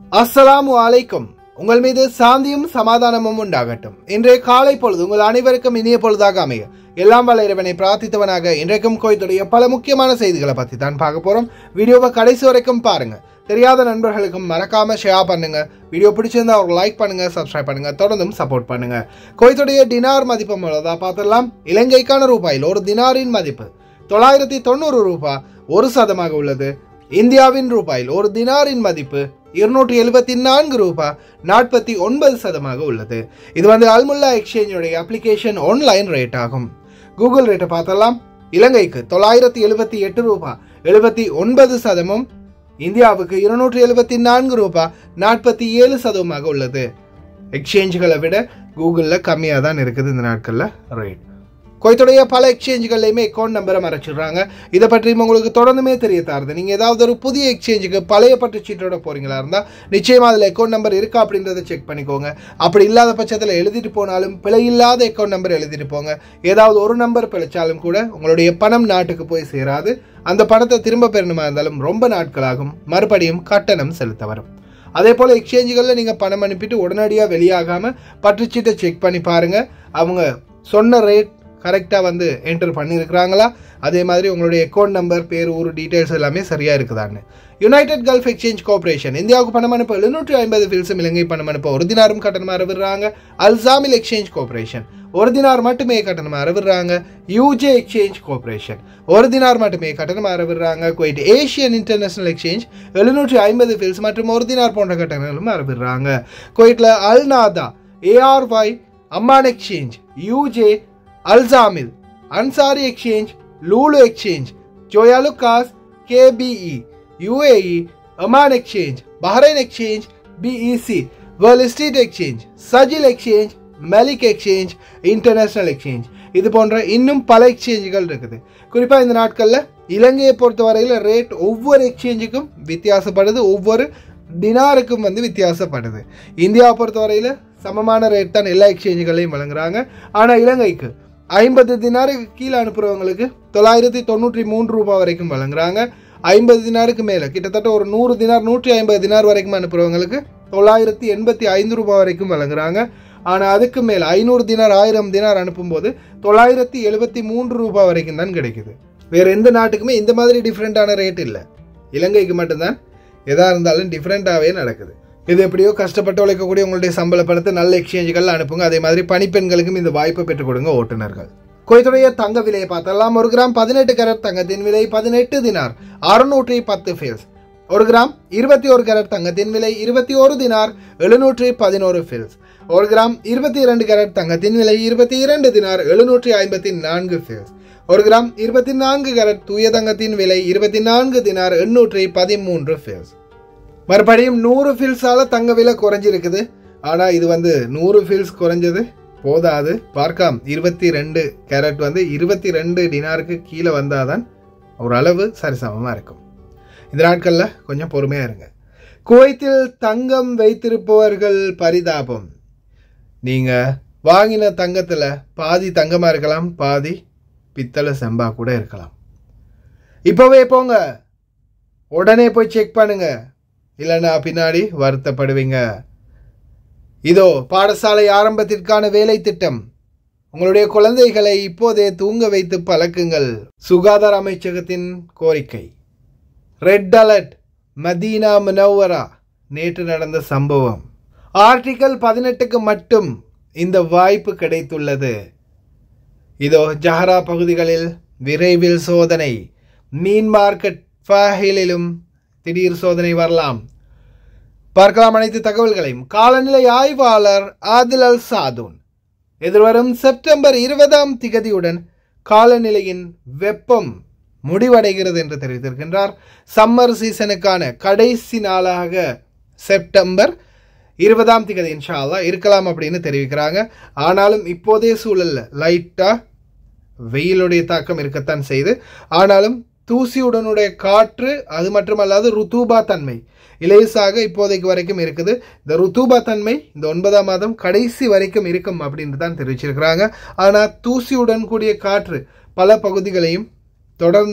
அஸ்ஸலாமு அலைக்கும் உங்கள் மீது சாந்தியும் சமாதானமும் உண்டாகட்டும் இன்றைய காலை பொழுது உங்கள் அனைவருக்கும் இனிய பொழுதாக அமைய எல்லாம் வல்ல இறைவனை பிரார்த்தித்தவனாக இன்றைக்கும் கோயத்துடைய பல முக்கியமான செய்திகளை பத்தி தான் பார்க்க போறோம் வீடியோவை கடைசி வரைக்கும் பாருங்க தெரியாத நண்பர்களுக்கும் மறக்காம ஷேர் பண்ணுங்க வீடியோ பிடிச்சிருந்தா ஒரு லைக் பண்ணுங்க சப்ஸ்கிரைப் பண்ணுங்க தொடர்ந்தும் சப்போர்ட் பண்ணுங்க கோயத்துடைய தினார் மதிப்பு மூலதா பார்த்துடலாம் இலங்கைக்கான ரூபாயில் ஒரு தினாரின் மதிப்பு தொள்ளாயிரத்தி தொண்ணூறு ரூபாய் ஒரு சதமாக உள்ளது இந்தியாவின் ரூபாயில் ஒரு தினாரின் மதிப்பு இருநூற்றி எழுபத்தி நான்கு ரூபாய் நாற்பத்தி ஒன்பது சதமாக உள்ளது இது வந்து அல்முல்லா எக்ஸ்சேஞ்சோடைய அப்ளிகேஷன் ஆன்லைன் ரேட் ஆகும் கூகுள் ரேட்டை பார்த்தலாம் இலங்கைக்கு தொள்ளாயிரத்தி எழுபத்தி எட்டு ரூபாய் எழுபத்தி ஒன்பது சதமும் இந்தியாவுக்கு இருநூற்றி எழுபத்தி நான்கு ரூபாய் நாற்பத்தி ஏழு சதவமாக உள்ளது எக்ஸ்சேஞ்சுகளை விட கூகுளில் கம்மியாக தான் இருக்குது இந்த நாட்களில் ரேட் கோயத்துடைய பல எக்ஸ்சேஞ்சுகள்லையுமே அக்கௌண்ட் நம்பரை மறைச்சிடுறாங்க இதை பற்றி உங்களுக்கு தொடர்ந்துமே தெரிய தாருது நீங்கள் ஏதாவது ஒரு புதிய எக்ஸ்சேஞ்சுக்கு பழைய பட்டு சீட்டோட போறீங்களா இருந்தால் நிச்சயமாக அதில் அக்கௌண்ட் நம்பர் இருக்கா அப்படின்றத செக் பண்ணிக்கோங்க அப்படி இல்லாத பட்சத்தில் எழுதிட்டு போனாலும் பிழை இல்லாத அக்கௌண்ட் நம்பர் எழுதிட்டு போங்க ஏதாவது ஒரு நம்பர் பிழைச்சாலும் கூட உங்களுடைய பணம் நாட்டுக்கு போய் சேராது அந்த பணத்தை திரும்ப பெறணுமா இருந்தாலும் ரொம்ப நாட்களாகும் மறுபடியும் கட்டணம் செலுத்த வரும் அதே போல் எக்ஸ்சேஞ்சுகளில் நீங்கள் பணம் அனுப்பிட்டு உடனடியாக வெளியாகாமல் பற்றுச்சீட்டை செக் பண்ணி பாருங்கள் அவங்க சொன்ன ரேட் கரெக்டாக வந்து என்டர் பண்ணியிருக்கிறாங்களா அதே மாதிரி உங்களுடைய அக்கௌண்ட் நம்பர் பேர் ஊர் டீட்டெயில்ஸ் எல்லாமே சரியாக இருக்குதான்னு யுனைடெட் கல்ஃப் எக்ஸ்சேஞ்ச் கோஆபரேஷன் இந்தியாவுக்கு பணம் அனுப்ப எழுநூற்றி ஐம்பது ஃபில்ஸும் இலங்கை பணம் அனுப்ப ஒரு தினாரும் கட்டணமாக அறவிடுறாங்க அல்சாமில் எக்ஸ்சேஞ்ச் கோஆபரேஷன் ஒரு தினார் மட்டுமே கட்டணமாக அறவிடுறாங்க யூஜே எக்ஸ்சேஞ்ச் கோஆபரேஷன் ஒரு தினார் மட்டுமே கட்டணமாக அறவிடுறாங்க குவைட் ஏஷியன் இன்டர்நேஷனல் எக்ஸ்சேஞ்ச் எழுநூற்றி ஐம்பது ஃபில்ஸ் மற்றும் ஒரு தினார் போன்ற கட்டணங்களும் அறவிடுறாங்க குவைட்டில் Al Nada ARY Amman exchange UJ Al Samil Ansari exchange Lulu exchange Joyalukkas KPE UAE Aman exchange Bahrain exchange BEC world street exchange Sajil exchange Melik exchange international exchange இது போன்ற இன்னும் பல எக்ஸ்சேஞ்சுகள் இருக்குது குறிப்பாக இந்த நாட்களில் இலங்கையை பொறுத்தவரையில் ரேட் ஒவ்வொரு எக்ஸ்சேஞ்சுக்கும் வித்தியாசப்படுது ஒவ்வொரு டினாருக்கும் வந்து வித்தியாசப்படுது இந்தியாவை பொறுத்தவரையில் சமமான ரேட் தான் எல்லா எக்ஸ்சேஞ்சுகளையும் வழங்குறாங்க ஆனால் இலங்கைக்கு ஐம்பது தினாருக்கு கீழே அனுப்புகிறவங்களுக்கு தொள்ளாயிரத்தி தொண்ணூற்றி மூன்று ரூபாய் வரைக்கும் வழங்குறாங்க ஐம்பது தினாருக்கு மேலே கிட்டத்தட்ட ஒரு நூறு தினார் நூற்றி ஐம்பது தினார் வரைக்கும் அனுப்புகிறவங்களுக்கு தொள்ளாயிரத்தி எண்பத்தி ஐந்து ரூபாய் வரைக்கும் வழங்குறாங்க ஆனால் அதுக்கு மேலே ஐநூறு தினார் ஆயிரம் தினார் அனுப்பும்போது தொள்ளாயிரத்தி எழுபத்தி மூன்று ரூபாய் வரைக்கும் தான் கிடைக்குது வேறு எந்த நாட்டுக்குமே இந்த மாதிரி டிஃப்ரெண்ட்டான ரேட் இல்லை இலங்கைக்கு மட்டும்தான் எதாக இருந்தாலும் டிஃப்ரெண்ட்டாகவே நடக்குது இது எப்படியோ கஷ்டப்பட்டு உழைக்கக்கூடிய உங்களுடைய சம்பள பணத்தை நல்ல எக்ஸ்சேஞ்சுகள் அனுப்புங்க அதே மாதிரி பணிப்பெண்களுக்கும் இந்த வாய்ப்பை பெற்றுக் கொடுங்க ஓட்டுநர்கள் குவைத்துடைய தங்க விலையை பார்த்தலாம் ஒரு கிராம் பதினெட்டு கேரட் தங்கத்தின் விலை பதினெட்டு தினார் அறுநூற்றி பத்து ஃபீல்ஸ் ஒரு கிராம் இருபத்தி ஒரு கேரட் தங்கத்தின் விலை இருபத்தி ஒரு தினார் எழுநூற்றி பதினோரு ஃபீல்ஸ் ஒரு கிராம் இருபத்தி இரண்டு கேரட் தங்கத்தின் விலை இருபத்தி இரண்டு தினார் எழுநூற்றி ஐம்பத்தி நான்கு ஃபீல்ஸ் ஒரு கிராம் இருபத்தி நான்கு கேரட் தூய தங்கத்தின் விலை இருபத்தி நான்கு தினார் எண்ணூற்றி பதிமூன்று ஃபீல்ஸ் மறுபடியும் நூறு ஃபீல்ஸால தங்க விலை குறைஞ்சிருக்குது ஆனால் இது வந்து நூறு ஃபீல்ஸ் குறைஞ்சது போதாது பார்க்கலாம் இருபத்தி ரெண்டு கேரட் வந்து இருபத்தி ரெண்டு டினாருக்கு கீழே வந்தாதான் ஓரளவு சரிசமமாக இருக்கும் இந்த நாட்களில் கொஞ்சம் பொறுமையாக இருங்க குவைத்தில் தங்கம் வைத்திருப்பவர்கள் பரிதாபம் நீங்கள் வாங்கின தங்கத்தில் பாதி தங்கமாக இருக்கலாம் பாதி பித்தளை செம்பா கூட இருக்கலாம் இப்போவே போங்க உடனே போய் செக் பண்ணுங்க இல்லைன்னா பின்னாடி வருத்தப்படுவீங்க இதோ பாடசாலை ஆரம்பத்திற்கான வேலை திட்டம் உங்களுடைய குழந்தைகளை இப்போதே தூங்க வைத்து பழக்குங்கள் சுகாதார அமைச்சகத்தின் கோரிக்கை ரெட் அலர்ட் மதீனா முனவரா நேற்று நடந்த சம்பவம் ஆர்டிகல் பதினெட்டுக்கு மட்டும் இந்த வாய்ப்பு கிடைத்துள்ளது இதோ ஜஹரா பகுதிகளில் விரைவில் சோதனை மீன் மார்க்கெட் ஃபாஹிலிலும் திடீர் சோதனை வரலாம் பார்க்கலாம் அனைத்து தகவல்களையும் காலநிலை ஆய்வாளர் ஆதில் அல் சாதூன் எதிர்வரும் செப்டம்பர் இருபதாம் திகதியுடன் காலநிலையின் வெப்பம் முடிவடைகிறது என்று தெரிவித்திருக்கின்றார் சம்மர் சீசனுக்கான கடைசி நாளாக செப்டம்பர் இருபதாம் திகதி இன்ஷால்லா இருக்கலாம் அப்படின்னு தெரிவிக்கிறாங்க ஆனாலும் இப்போதைய சூழல்ல லைட்டாக வெயிலுடைய தாக்கம் இருக்கத்தான் செய்து ஆனாலும் தூசியுடனுடைய காற்று அது மட்டுமல்லாது ருத்தூபா தன்மை இலேசாக இப்போதைக்கு வரைக்கும் இருக்குது இந்த ருத்தூபா தன்மை இந்த ஒன்பதாம் மாதம் கடைசி வரைக்கும் இருக்கும் அப்படின்னு தான் தெரிவிச்சிருக்கிறாங்க ஆனால் தூசியுடன் கூடிய காற்று பல பகுதிகளையும் தொடர்ந்து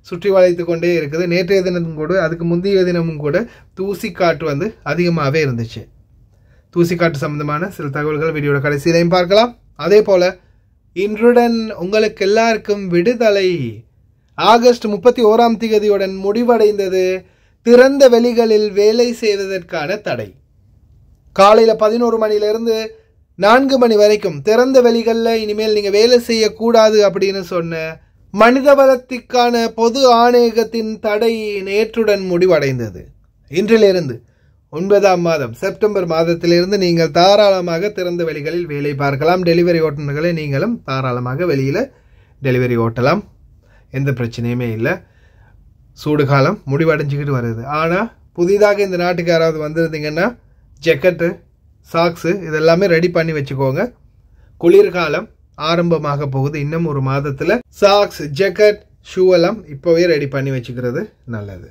சுற்றி வளைத்து கொண்டே இருக்குது நேற்றைய தினமும் கூட அதுக்கு முந்தைய தினமும் கூட தூசி காற்று வந்து அதிகமாகவே இருந்துச்சு தூசி காற்று சம்பந்தமான சில தகவல்கள் வீடியோட கடைசியிலையும் பார்க்கலாம் அதே போல இன்றுடன் உங்களுக்கு எல்லாருக்கும் விடுதலை ஆகஸ்ட் முப்பத்தி ஓராம் திகதியுடன் முடிவடைந்தது திறந்த வெளிகளில் வேலை செய்வதற்கான தடை காலையில் பதினோரு மணிலேருந்து நான்கு மணி வரைக்கும் திறந்த வெளிகளில் இனிமேல் நீங்கள் வேலை செய்யக்கூடாது அப்படின்னு சொன்ன மனித வளத்திற்கான பொது ஆணையகத்தின் தடை நேற்றுடன் முடிவடைந்தது இன்றிலிருந்து ஒன்பதாம் மாதம் செப்டம்பர் மாதத்திலிருந்து நீங்கள் தாராளமாக திறந்த வெளிகளில் வேலை பார்க்கலாம் டெலிவரி ஓட்டுநர்களை நீங்களும் தாராளமாக வெளியில் டெலிவரி ஓட்டலாம் எந்த பிரச்சனையுமே இல்லை சூடு காலம் முடிவடைஞ்சிக்கிட்டு வருது ஆனால் புதிதாக இந்த நாட்டுக்கு யாராவது வந்திருந்தீங்கன்னா ஜெக்கெட்டு சாக்ஸு இதெல்லாமே ரெடி பண்ணி வச்சுக்கோங்க குளிர்காலம் ஆரம்பமாக போகுது இன்னும் ஒரு மாதத்தில் சாக்ஸ் ஜெக்கெட் ஷூ எல்லாம் இப்போவே ரெடி பண்ணி வச்சுக்கிறது நல்லது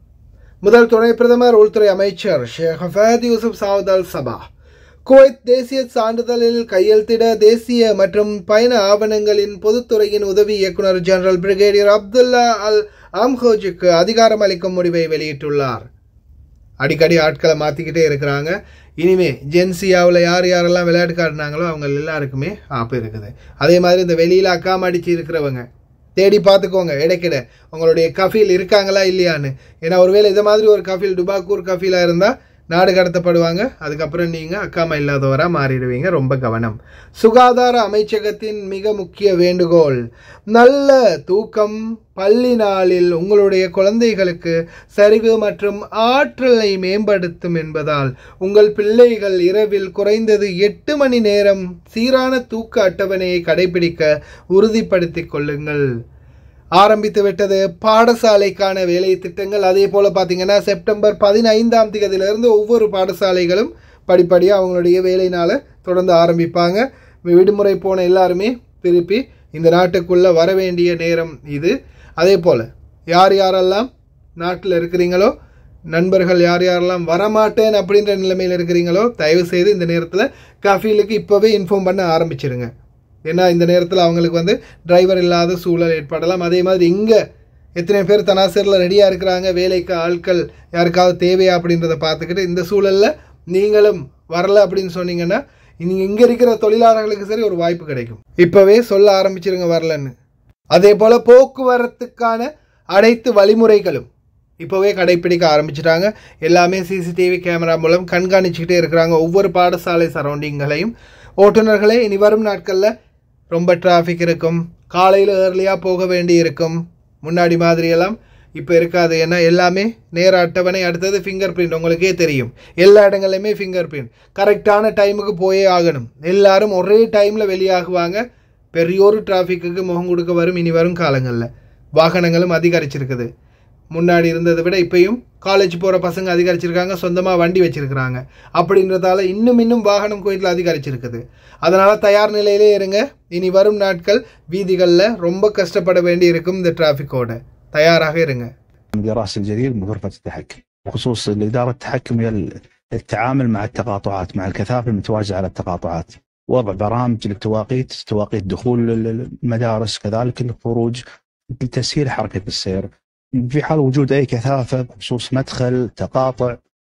முதல் துணை பிரதமர் உள்துறை அமைச்சர் ஷேக் ஹஃபத் யூசுப் சாவுத் அல் சபா குவைத் தேசிய சான்றிதழில் கையெழுத்திட தேசிய மற்றும் பயண ஆவணங்களின் பொதுத்துறையின் உதவி இயக்குனர் ஜெனரல் பிரிகேடியர் அப்துல்லா அல் ஆம்ஹோஜுக்கு அதிகாரம் அளிக்கும் முடிவை வெளியிட்டுள்ளார் அடிக்கடி ஆட்களை மாற்றிக்கிட்டே இருக்கிறாங்க இனிமே ஜென்சியாவில் யார் யாரெல்லாம் விளையாட்டு காட்டினாங்களோ அவங்க எல்லாருக்குமே ஆப்பு இருக்குது அதே மாதிரி இந்த வெளியில் அக்காம அடிச்சு இருக்கிறவங்க தேடி பார்த்துக்கோங்க இடைக்கிட உங்களுடைய கஃபீல் இருக்காங்களா இல்லையான்னு ஏன்னா ஒருவேளை இந்த மாதிரி ஒரு கஃபீல் டுபாக்கூர் கஃபீலாக இருந்தால் நாடு கடத்தப்படுவாங்க அதுக்கப்புறம் நீங்கள் அக்காம இல்லாதவராக மாறிடுவீங்க ரொம்ப கவனம் சுகாதார அமைச்சகத்தின் மிக முக்கிய வேண்டுகோள் நல்ல தூக்கம் பள்ளி நாளில் உங்களுடைய குழந்தைகளுக்கு சரிவு மற்றும் ஆற்றலை மேம்படுத்தும் என்பதால் உங்கள் பிள்ளைகள் இரவில் குறைந்தது எட்டு மணி நேரம் சீரான தூக்க அட்டவணையை கடைபிடிக்க உறுதிப்படுத்திக் கொள்ளுங்கள் ஆரம்பித்து விட்டது பாடசாலைக்கான வேலை திட்டங்கள் அதே போல் பார்த்தீங்கன்னா செப்டம்பர் பதினைந்தாம் தேதியிலிருந்து ஒவ்வொரு பாடசாலைகளும் படிப்படியாக அவங்களுடைய வேலையினால் தொடர்ந்து ஆரம்பிப்பாங்க விடுமுறை போன எல்லாருமே திருப்பி இந்த நாட்டுக்குள்ளே வர வேண்டிய நேரம் இது அதே போல் யார் யாரெல்லாம் நாட்டில் இருக்கிறீங்களோ நண்பர்கள் யார் யாரெல்லாம் வரமாட்டேன் அப்படின்ற நிலைமையில் இருக்கிறீங்களோ தயவு செய்து இந்த நேரத்தில் கஃபீலுக்கு இப்போவே இன்ஃபார்ம் பண்ண ஆரம்பிச்சிருங்க ஏன்னா இந்த நேரத்தில் அவங்களுக்கு வந்து டிரைவர் இல்லாத சூழல் ஏற்படலாம் அதே மாதிரி இங்கே எத்தனை பேர் தனாசரில் ரெடியாக இருக்கிறாங்க வேலைக்கு ஆட்கள் யாருக்காவது தேவையா அப்படின்றத பார்த்துக்கிட்டு இந்த சூழலில் நீங்களும் வரல அப்படின்னு சொன்னீங்கன்னா நீங்கள் இங்கே இருக்கிற தொழிலாளர்களுக்கு சரி ஒரு வாய்ப்பு கிடைக்கும் இப்போவே சொல்ல ஆரம்பிச்சிருங்க வரலன்னு அதே போல் போக்குவரத்துக்கான அனைத்து வழிமுறைகளும் இப்போவே கடைப்பிடிக்க ஆரம்பிச்சிட்டாங்க எல்லாமே சிசிடிவி கேமரா மூலம் கண்காணிச்சுக்கிட்டே இருக்கிறாங்க ஒவ்வொரு பாடசாலை சரௌண்டிங்களையும் ஓட்டுநர்களே இனி வரும் நாட்களில் ரொம்ப டிராஃபிக் இருக்கும் காலையில் ஏர்லியாக போக வேண்டி இருக்கும் முன்னாடி மாதிரியெல்லாம் இப்போ இருக்காது ஏன்னா எல்லாமே நேர அட்டவணை அடுத்தது ஃபிங்கர் பிரிண்ட் உங்களுக்கே தெரியும் எல்லா இடங்கள்லையுமே ஃபிங்கர் பிரிண்ட் கரெக்டான டைமுக்கு போயே ஆகணும் எல்லாரும் ஒரே டைமில் வெளியாகுவாங்க பெரியோரு டிராஃபிக்குக்கு முகம் கொடுக்க வரும் இனி வரும் காலங்களில் வாகனங்களும் அதிகரிச்சிருக்குது முன்னாடி இருந்ததை விட இப்பயும் காலேஜ் போகிற பசங்க அதிகரிச்சிருக்காங்க சொந்தமாக வண்டி வச்சிருக்கிறாங்க அப்படின்றதால இன்னும் இன்னும் வாகனம் கோயிலில் அதிகரிச்சிருக்குது அதனால் தயார் நிலையிலே இருங்க இனி வரும் நாட்கள் வீதிகளில் ரொம்ப கஷ்டப்பட வேண்டி இருக்கும் இந்த டிராஃபிக்கோட தயாராக இருங்க راس الجديد من غرفة التحكم بخصوص الإدارة التحكم هي التعامل مع التقاطعات مع الكثافة المتواجدة على التقاطعات وضع برامج للتواقيت تواقيت دخول المدارس كذلك الخروج لتسهيل حركة السير في حال وجود أي كثافة بخصوص مدخل تقاطع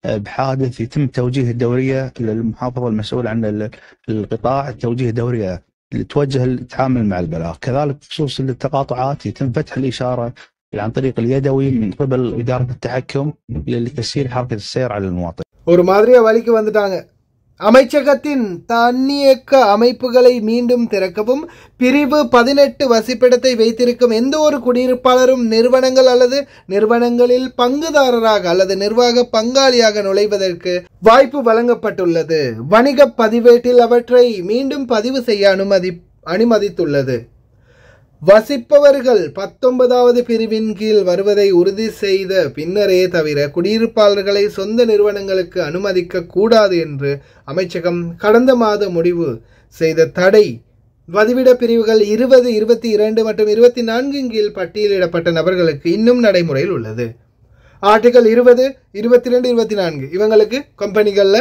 بحادث يتم توجيه الدورية للمحافظة المسؤول عن القطاع التوجيه دورية توجه التعامل مع البلاغ كذلك بخصوص التقاطعات يتم فتح الإشارة عن طريق اليدوي من قبل إدارة التحكم لتسهيل حركة السير على المواطن ஒரு மாதிரியா வழிக்கு வந்துட்டாங்க அமைச்சகத்தின் தன்னியக்க அமைப்புகளை மீண்டும் திறக்கவும் பிரிவு பதினெட்டு வசிப்பிடத்தை வைத்திருக்கும் எந்த ஒரு குடியிருப்பாளரும் நிறுவனங்கள் அல்லது நிறுவனங்களில் பங்குதாரராக அல்லது நிர்வாக பங்காளியாக நுழைவதற்கு வாய்ப்பு வழங்கப்பட்டுள்ளது வணிக பதிவேட்டில் அவற்றை மீண்டும் பதிவு செய்ய அனுமதி அனுமதித்துள்ளது வசிப்பவர்கள் பத்தொன்பதாவது பிரிவின் கீழ் வருவதை உறுதி செய்த பின்னரே தவிர குடியிருப்பாளர்களை சொந்த நிறுவனங்களுக்கு அனுமதிக்க கூடாது என்று அமைச்சகம் கடந்த மாத முடிவு செய்த தடை வதிவிட பிரிவுகள் இருபது இருபத்தி இரண்டு மற்றும் இருபத்தி நான்கின் கீழ் பட்டியலிடப்பட்ட நபர்களுக்கு இன்னும் நடைமுறையில் உள்ளது ஆர்டிகல் இருபது இருபத்தி ரெண்டு இருபத்தி நான்கு இவங்களுக்கு கம்பெனிகளில்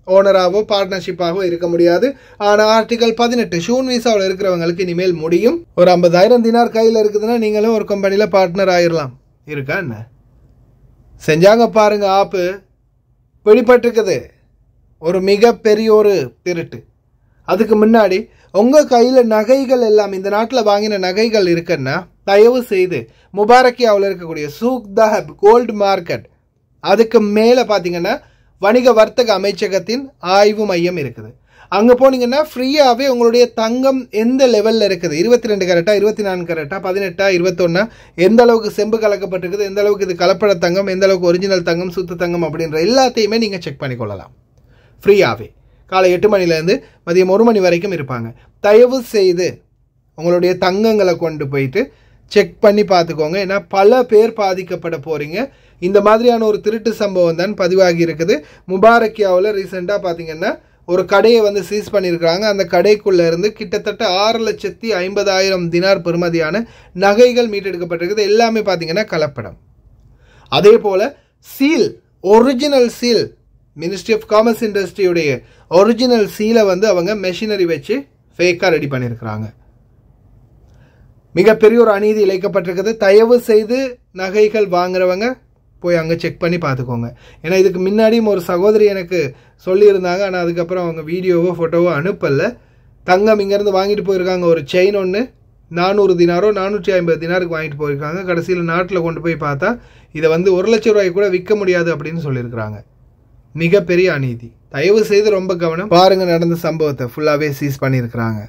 ஓனராகவோ பார்ட்னர்ஷிப்பாகவோ இருக்க முடியாது ஆனால் ஆர்டிகல் பதினெட்டு ஷூன் விசாவில் இருக்கிறவங்களுக்கு இனிமேல் முடியும் ஒரு ஐம்பதாயிரம் தினார் கையில் இருக்குதுன்னா நீங்களும் ஒரு கம்பெனியில் பார்ட்னர் ஆயிடலாம் இருக்கா என்ன செஞ்சாங்க பாருங்க ஆப்பு வெளிப்பட்டிருக்குது ஒரு மிகப்பெரிய ஒரு திருட்டு அதுக்கு முன்னாடி உங்கள் கையில் நகைகள் எல்லாம் இந்த நாட்டில் வாங்கின நகைகள் இருக்குன்னா தயவு செய்து முபாரக்கியாவில் இருக்கக்கூடிய சூக் தஹப் கோல்டு மார்க்கெட் அதுக்கு மேலே பார்த்தீங்கன்னா வணிக வர்த்தக அமைச்சகத்தின் ஆய்வு மையம் இருக்குது அங்கே போனீங்கன்னா ஃப்ரீயாகவே உங்களுடைய தங்கம் எந்த லெவலில் இருக்குது இருபத்தி ரெண்டு கரெக்டா இருபத்தி நான்கு கரெக்டா பதினெட்டா இருபத்தொன்னா எந்த அளவுக்கு செம்பு கலக்கப்பட்டிருக்குது எந்த அளவுக்கு இது கலப்பட தங்கம் எந்த அளவுக்கு ஒரிஜினல் தங்கம் சுத்த தங்கம் அப்படின்ற எல்லாத்தையுமே நீங்கள் செக் பண்ணிக்கொள்ளலாம் ஃப்ரீயாகவே காலை எட்டு மணிலேருந்து மதியம் ஒரு மணி வரைக்கும் இருப்பாங்க தயவு செய்து உங்களுடைய தங்கங்களை கொண்டு போயிட்டு செக் பண்ணி பார்த்துக்கோங்க ஏன்னா பல பேர் பாதிக்கப்பட போகிறீங்க இந்த மாதிரியான ஒரு திருட்டு சம்பவம் தான் பதிவாகி இருக்குது முபாரக்கியாவில் ரீசெண்டாக பார்த்தீங்கன்னா ஒரு கடையை வந்து சீஸ் பண்ணியிருக்கிறாங்க அந்த கடைக்குள்ளே இருந்து கிட்டத்தட்ட ஆறு லட்சத்தி ஐம்பதாயிரம் தினார் பெறுமதியான நகைகள் மீட்டெடுக்கப்பட்டிருக்குது எல்லாமே பார்த்தீங்கன்னா கலப்படம் அதே போல் seal original seal ministry of commerce இண்டஸ்ட்ரியுடைய ஒரிஜினல் சீலை வந்து அவங்க மெஷினரி வச்சு ஃபேக்காக ரெடி பண்ணியிருக்கிறாங்க மிகப்பெரிய ஒரு அநீதி இழைக்கப்பட்டிருக்குது தயவு செய்து நகைகள் வாங்குறவங்க போய் அங்கே செக் பண்ணி பார்த்துக்கோங்க ஏன்னா இதுக்கு முன்னாடியும் ஒரு சகோதரி எனக்கு சொல்லியிருந்தாங்க ஆனால் அதுக்கப்புறம் அவங்க வீடியோவோ ஃபோட்டோவோ அனுப்பலை தங்கம் இங்கேருந்து வாங்கிட்டு போயிருக்காங்க ஒரு செயின் ஒன்று நானூறு தினாரோ நானூற்றி ஐம்பது தினாருக்கு வாங்கிட்டு போயிருக்காங்க கடைசியில் நாட்டில் கொண்டு போய் பார்த்தா இதை வந்து ஒரு லட்சம் ரூபாய்க்கு கூட விற்க முடியாது அப்படின்னு சொல்லியிருக்கிறாங்க மிகப்பெரிய அநீதி தயவு செய்து ரொம்ப கவனம் பாருங்க நடந்த சம்பவத்தை ஃபுல்லாகவே சீஸ் பண்ணியிருக்கிறாங்க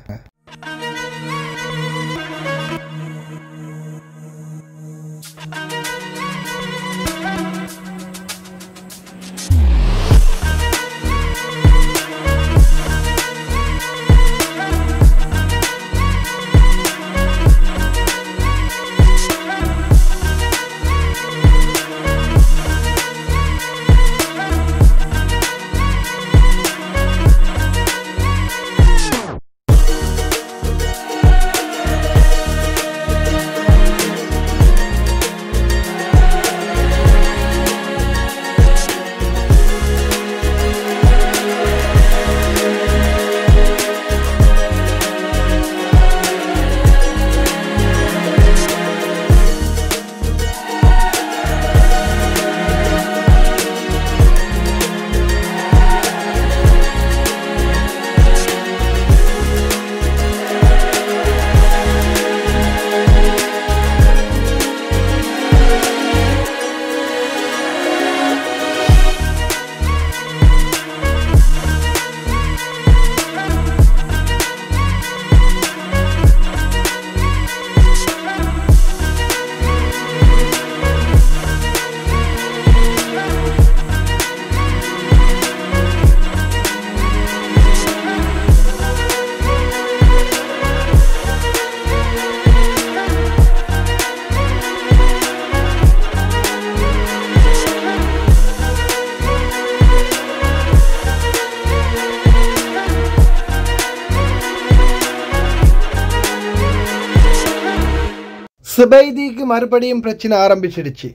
சுபைதிக்கு மறுபடியும் பிரச்சனை ஆரம்பிச்சிடுச்சு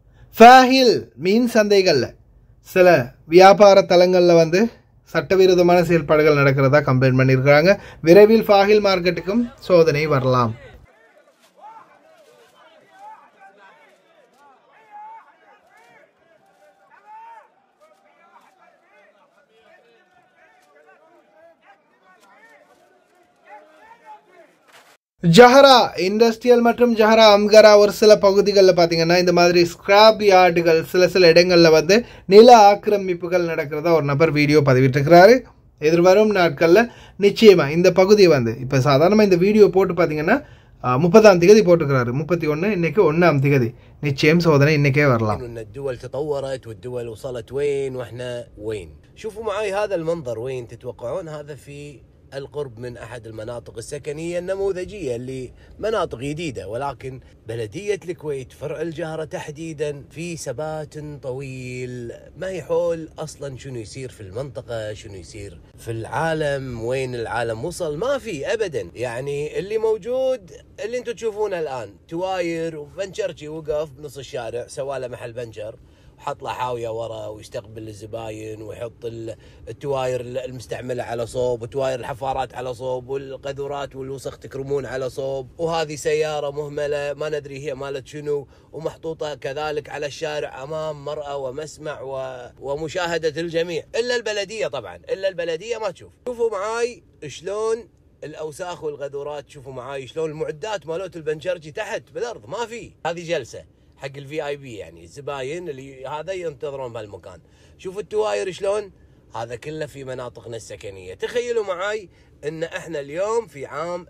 ஃபேஹில் மீன் சந்தைகளில் சில வியாபார தலங்களில் வந்து சட்டவிரோதமான செயல்பாடுகள் நடக்கிறதா கம்ப்ளைண்ட் பண்ணியிருக்கிறாங்க விரைவில் ஃபாஹில் மார்க்கெட்டுக்கும் சோதனை வரலாம் ஜஹரா இண்டஸ்ட்ரியல் மற்றும் ஜஹரா அம்கரா ஒரு சில பகுதிகளில் பார்த்தீங்கன்னா இந்த மாதிரி ஸ்கிராப் யார்டுகள் சில சில இடங்களில் வந்து நில ஆக்கிரமிப்புகள் நடக்கிறதா ஒரு நபர் வீடியோ பதிவிட்டிருக்கிறாரு எதிர்வரும் நாட்களில் நிச்சயமாக இந்த பகுதியை வந்து இப்போ சாதாரணமாக இந்த வீடியோ போட்டு பார்த்தீங்கன்னா ஆஹ், முப்பதாம் திகதி போட்டுக்கிறாரு முப்பத்தி ஒன்று இன்னைக்கு ஒன்றாம் திகதி நிச்சயம் சோதனை இன்னைக்கே வரலாம் ان الدول تطورت والدول وصلت وين واحنا وين شوفوا معي هذا المنظر وين تتوقعون هذا في القرب من احد المناطق السكنيه النموذجيه اللي مناطق جديده ولكن بلديه الكويت فرع الجهره تحديدا في ثبات طويل ما هي حول اصلا شنو يصير في المنطقه شنو يصير في العالم وين العالم وصل ما في ابدا يعني اللي موجود اللي انتم تشوفونه الان تواير وبنشرجي وقف بنص الشارع سواله محل بنشر حط له حاويه ورا ويستقبل الزباين ويحط ال- التواير المستعمله على صوب وتواير الحفارات على صوب والقذورات والوسخ تكرمون على صوب وهذه سياره مهمله ما ندري هي مالت شنو ومحطوطه كذلك على الشارع امام مرأى ومسمع و... ومشاهده الجميع الا البلديه طبعا الا البلديه ما تشوف شوفوا معاي شلون الاوساخ والغدورات شوفوا معاي شلون المعدات مالوت البنشرجي تحت بالارض ما في هذه جلسه حق الفي اي بي يعني الزباين اللي هذا ينتظرون بهالمكان شوفوا التواير شلون هذا كله في مناطقنا السكنيه تخيلوا معاي ان احنا اليوم في عام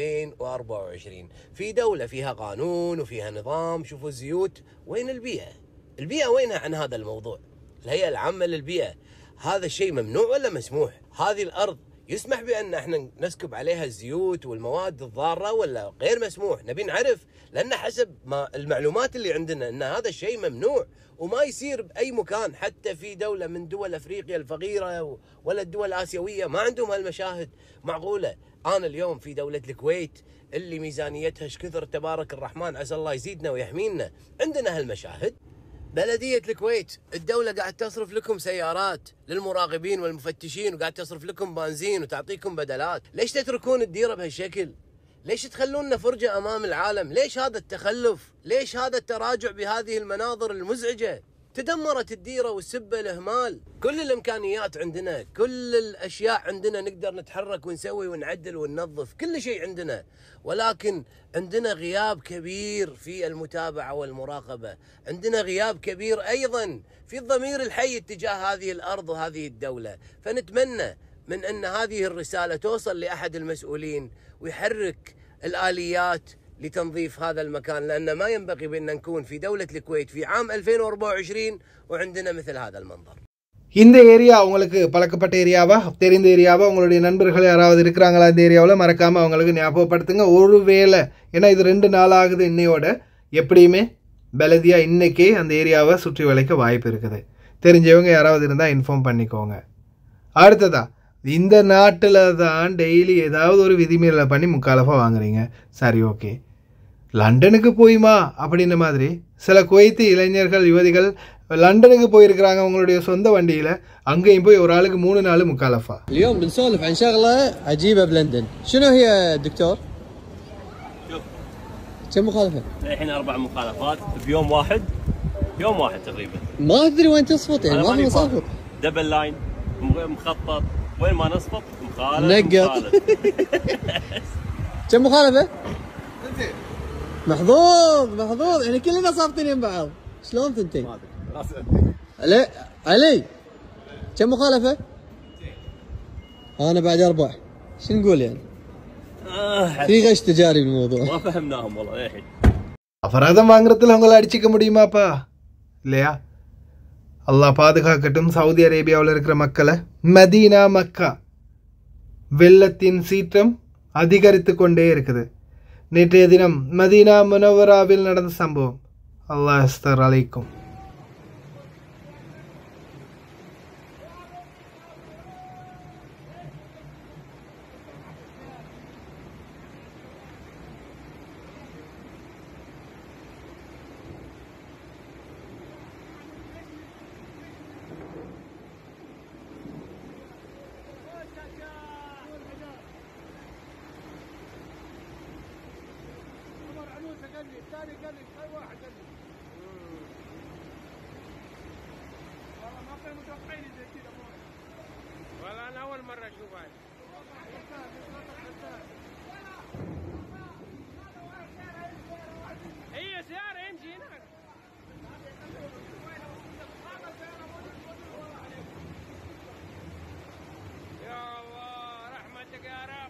2024 في دوله فيها قانون وفيها نظام شوفوا الزيوت وين البيئه البيئه وينها عن هذا الموضوع الهيئه العامه للبيئه هذا الشيء ممنوع ولا مسموح هذه الارض يسمح بان احنا نسكب عليها الزيوت والمواد الضاره ولا غير مسموح نبي نعرف لان حسب ما المعلومات اللي عندنا ان هذا الشيء ممنوع وما يصير باي مكان حتى في دوله من دول افريقيا الفقيره ولا الدول الاسيويه ما عندهم هالمشاهد معقوله انا اليوم في دوله الكويت اللي ميزانيتها ايش كثر تبارك الرحمن عسى الله يزيدنا ويحمينا عندنا هالمشاهد بلدية الكويت الدولة قاعد تصرف لكم سيارات للمراقبين والمفتشين وقاعد تصرف لكم بنزين وتعطيكم بدلات ليش تتركون الديرة بهالشكل ليش تخلوننا فرجة أمام العالم ليش هذا التخلف ليش هذا التراجع بهذه المناظر المزعجة تدمرت الديرة والسبة الإهمال كل الإمكانيات عندنا كل الأشياء عندنا نقدر نتحرك ونسوي ونعدل وننظف كل شيء عندنا ولكن عندنا غياب كبير في المتابعة والمراقبة عندنا غياب كبير أيضا في الضمير الحي اتجاه هذه الأرض وهذه الدولة فنتمنى من أن هذه الرسالة توصل لأحد المسؤولين ويحرك الآليات لتنظيف هذا المكان لأن ما ينبغي بأن نكون في دولة الكويت في عام 2024 وعندنا مثل هذا المنظر இந்த ஏரியா உங்களுக்கு பழக்கப்பட்ட ஏரியாவா தெரிந்த ஏரியாவா உங்களுடைய நண்பர்கள் யாராவது இருக்கிறாங்களா இந்த ஏரியாவில் மறக்காமல் அவங்களுக்கு ஞாபகப்படுத்துங்க ஒருவேளை ஏன்னா இது ரெண்டு நாள் ஆகுது இன்னையோட எப்படியுமே பெலதியா இன்னைக்கே அந்த ஏரியாவை சுற்றி வளைக்க வாய்ப்பு இருக்குது தெரிஞ்சவங்க யாராவது இருந்தால் இன்ஃபார்ம் பண்ணிக்கோங்க அடுத்ததா இந்த நாட்டில் தான் டெய்லி ஏதாவது ஒரு விதிமீறலை பண்ணி முக்காலஃபாக வாங்குறீங்க சரி ஓகே லண்டனுக்கு போயுமா அப்படின்ற மாதிரி சில குவைத்து இளைஞர்கள் யுவதிகள் லண்டனுக்கு போயிருக்கிறாங்க அவங்களுடைய சொந்த வண்டியில் அங்கேயும் போய் ஒரு ஆளுக்கு மூணு நாலு முக்காலஃபா اليوم بنسولف عن شغله عجيبه بلندن شنو هي دكتور كم مخالفه الحين اربع مخالفات بيوم واحد يوم واحد تقريبا ما تدري وين تصفط يعني أنا ما في ماني مصافط فاهم. دبل لاين م- مخطط وين ما نصفط مخالف نقط. مخالف. كم مخالفه محظوظ محظوظ يعني كلنا صافطين يم بعض شلون ثنتين علي علي كم مخالفه انا بعد اربع شو نقول يعني آه في غش تجاري بالموضوع ما فهمناهم والله للحين அபராதம் வாங்குறதுல உங்களை அடிச்சிக்க முடியுமாப்பா இல்லையா அல்லாஹ் பாதுகாக்கட்டும் சவுதி அரேபியாவில் இருக்கிற மக்களை மதீனா மக்கா வெள்ளத்தின் சீற்றம் அதிகரித்து கொண்டே இருக்குது நேற்றைய தினம் மதீனா முனவராவில் நடந்த சம்பவம் அல்லாஹ் அஸ்தர் அலைக்கும் والله انا اول مره اشوف هاي هي سياره يمشي هناك يا الله رحمتك يا رب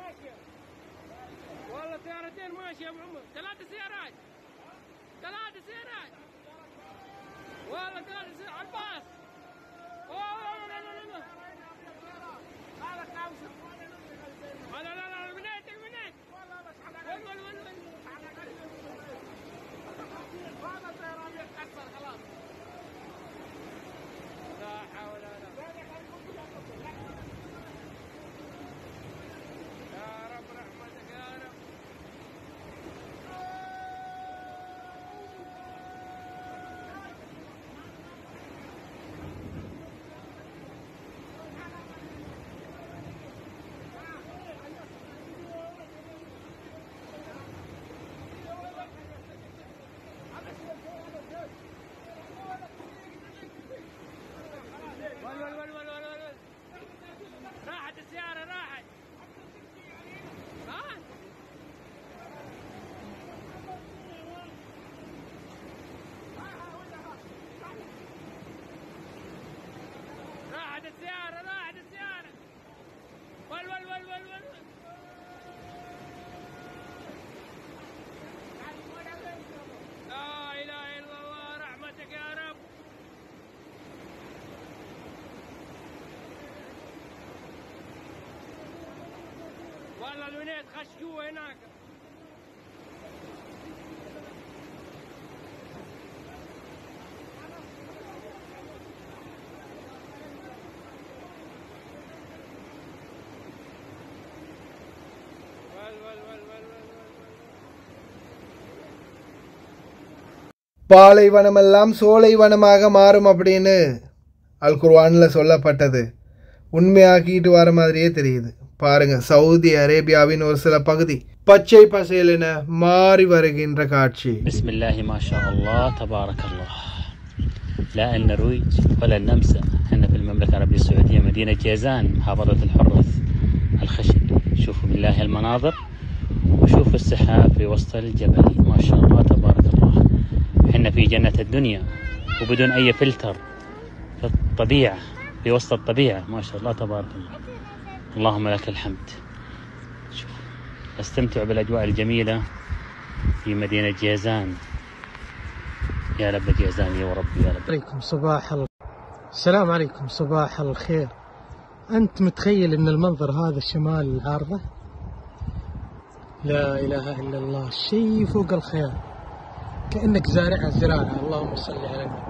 والله سيارتين ماشية يا ابو عمر ثلاث سيارات ثلاث سيارات والله ثلاث سيارات عباس أوه، لا لا لا لا هذا كاوسر لا لا لا منيت منيت ول ول ول ول هذا سيارات يتكسر خلاص لا حول ولا قوة يا رب رحمتك يا رب ول ول ول ول ول ول راحت السيارة راحت ها راحت السيارة راحت السيارة ول ول ول ول ول ول. لا إله إلا الله رحمتك يا رب والله الونيت خش جوا هناك ول ول ول ول ول ول பாலைவனமெல்லாம் சோலைவனமாக மாறும் அப்படின்னு அல் குர்ஆனில் சொல்லப்பட்டது உண்மையாக்கிட்டு வர மாதிரியே தெரியுது பாருங்க சவுதி அரேபியாவின் ஒரு சில பகுதி பச்சை பசேலென மாறி வருகின்ற காட்சி بسم الله ما شاء الله تبارك الله لا النرويج ولا النمسا احنا في المملكة العربية السعودية مدينة جيزان محافظة الحرث الخشن شوفوا بالله المناظر وشوفوا السحاب في وسط الجبل ما شاء الله تبارك الله احنا في جنة الدنيا وبدون أي فلتر في الطبيعة في وسط الطبيعة ما شاء الله تبارك الله اللهم لك الحمد شوف استمتعوا بالأجواء الجميلة في مدينة جيزان يا رب جيزان يا ربي يا رب عليكم صباح ال... السلام عليكم صباح الخير أنت متخيل أن المنظر هذا شمال العارضة لا إله إلا الله شيء فوق الخيال كأنك زارعها زراعة اللهم صل على النبي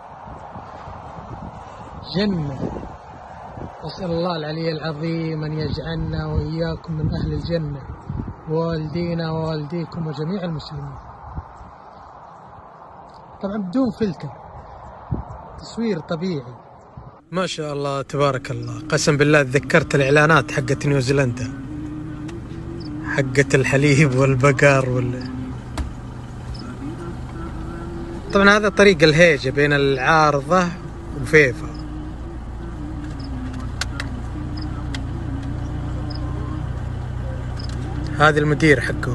جنة أسأل الله العلي العظيم أن يجعلنا وإياكم من أهل الجنة ووالدينا ووالديكم وجميع المسلمين طبعا بدون فلتر تصوير طبيعي ما شاء الله تبارك الله قسم بالله تذكرت الإعلانات حقت نيوزيلندا حقت الحليب والبقر وال طبعا هذا طريق الهيجة بين العارضة وفيفا هذا المدير حقه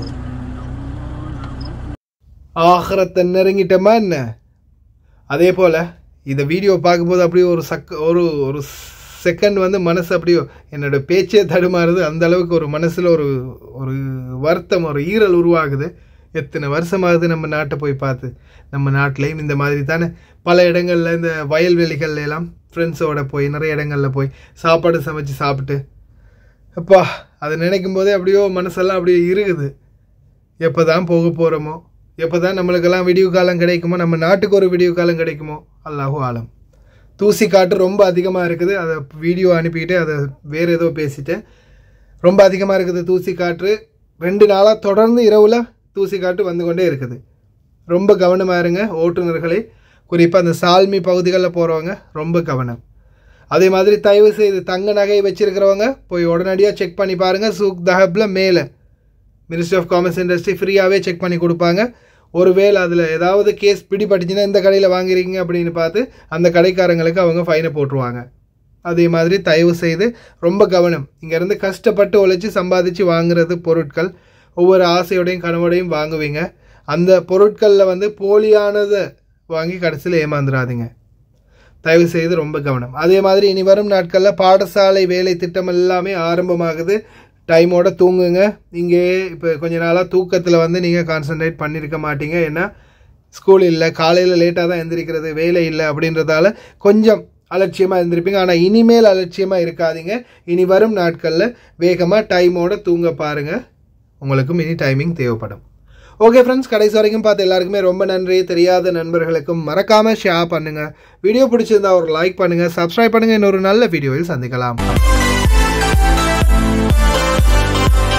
ஆகிரத்தை நெருங்கிட்டோமா என்ன அதே போல் இந்த வீடியோ பார்க்கும்போது அப்படியே ஒரு சக்க ஒரு ஒரு செகண்ட் வந்து மனசு அப்படியே என்னோட பேச்சே தடுமாறுது அந்த அளவுக்கு ஒரு மனசில் ஒரு ஒரு வருத்தம் ஒரு ஈரல் உருவாகுது எத்தனை வருஷமாகுது நம்ம நாட்டை போய் பார்த்து நம்ம நாட்டிலையும் இந்த மாதிரி தானே பல இடங்களில் இந்த வயல்வெளிகள்ல எல்லாம் ஃப்ரெண்ட்ஸோட போய் நிறைய இடங்களில் போய் சாப்பாடு சமைச்சு சாப்பிட்டு அப்பா அதை நினைக்கும் போதே அப்படியோ மனசெல்லாம் அப்படியே இருக்குது எப்போ தான் போக போகிறோமோ எப்போ தான் நம்மளுக்கெல்லாம் விடிவு காலம் கிடைக்குமோ நம்ம நாட்டுக்கு ஒரு விடிவு காலம் கிடைக்குமோ அல்லாஹு ஆலம் தூசி காட்டு ரொம்ப அதிகமாக இருக்குது அதை வீடியோ அனுப்பிக்கிட்டு அதை வேறு ஏதோ பேசிட்டேன் ரொம்ப அதிகமாக இருக்குது தூசி காற்று ரெண்டு நாளாக தொடர்ந்து இரவில் தூசி காற்று வந்து கொண்டே இருக்குது ரொம்ப கவனமாக இருங்க ஓட்டுநர்களே குறிப்பாக அந்த சால்மி பகுதிகளில் போகிறவங்க ரொம்ப கவனம் அதே மாதிரி தயவு செய்து தங்க நகை வச்சிருக்கிறவங்க போய் உடனடியாக செக் பண்ணி பாருங்கள் சூக் தஹப்பில் மேலே மினிஸ்ட்ரி ஆஃப் காமர்ஸ் இண்டஸ்ட்ரி ஃப்ரீயாகவே செக் பண்ணி கொடுப்பாங்க ஒருவேளை அதில் ஏதாவது கேஸ் பிடிபட்டுச்சுன்னா இந்த கடையில் வாங்குறீங்க அப்படின்னு பார்த்து அந்த கடைக்காரங்களுக்கு அவங்க ஃபைனை போட்டுருவாங்க அதே மாதிரி தயவு செய்து ரொம்ப கவனம் இங்கேருந்து கஷ்டப்பட்டு உழைச்சி சம்பாதிச்சு வாங்குறது பொருட்கள் ஒவ்வொரு ஆசையோடையும் கனவோடையும் வாங்குவீங்க அந்த பொருட்களில் வந்து போலியானதை வாங்கி கடைசியில் ஏமாந்துடாதீங்க தயவு செய்து ரொம்ப கவனம் அதே மாதிரி இனி வரும் நாட்களில் பாடசாலை வேலை திட்டம் எல்லாமே ஆரம்பமாகுது டைமோட தூங்குங்க இங்கே இப்போ கொஞ்ச நாளாக தூக்கத்தில் வந்து நீங்கள் கான்சென்ட்ரேட் பண்ணியிருக்க மாட்டீங்க ஏன்னா ஸ்கூல் இல்லை காலையில் லேட்டாக தான் எந்திரிக்கிறது வேலை இல்லை அப்படின்றதால கொஞ்சம் அலட்சியமாக இருந்திருப்பீங்க ஆனால் இனிமேல் அலட்சியமாக இருக்காதீங்க இனி வரும் நாட்களில் வேகமாக டைமோட தூங்க பாருங்கள் உங்களுக்கும் இனி டைமிங் தேவைப்படும் ஓகே ஃப்ரெண்ட்ஸ் கடைசி வரைக்கும் பார்த்து எல்லாருக்குமே ரொம்ப நன்றி தெரியாத நண்பர்களுக்கும் மறக்காமல் ஷேர் பண்ணுங்கள் வீடியோ பிடிச்சிருந்தா ஒரு லைக் பண்ணுங்கள் சப்ஸ்கிரைப் பண்ணுங்கள் இன்னொரு நல்ல வீடியோவில் சந்திக்கலாம்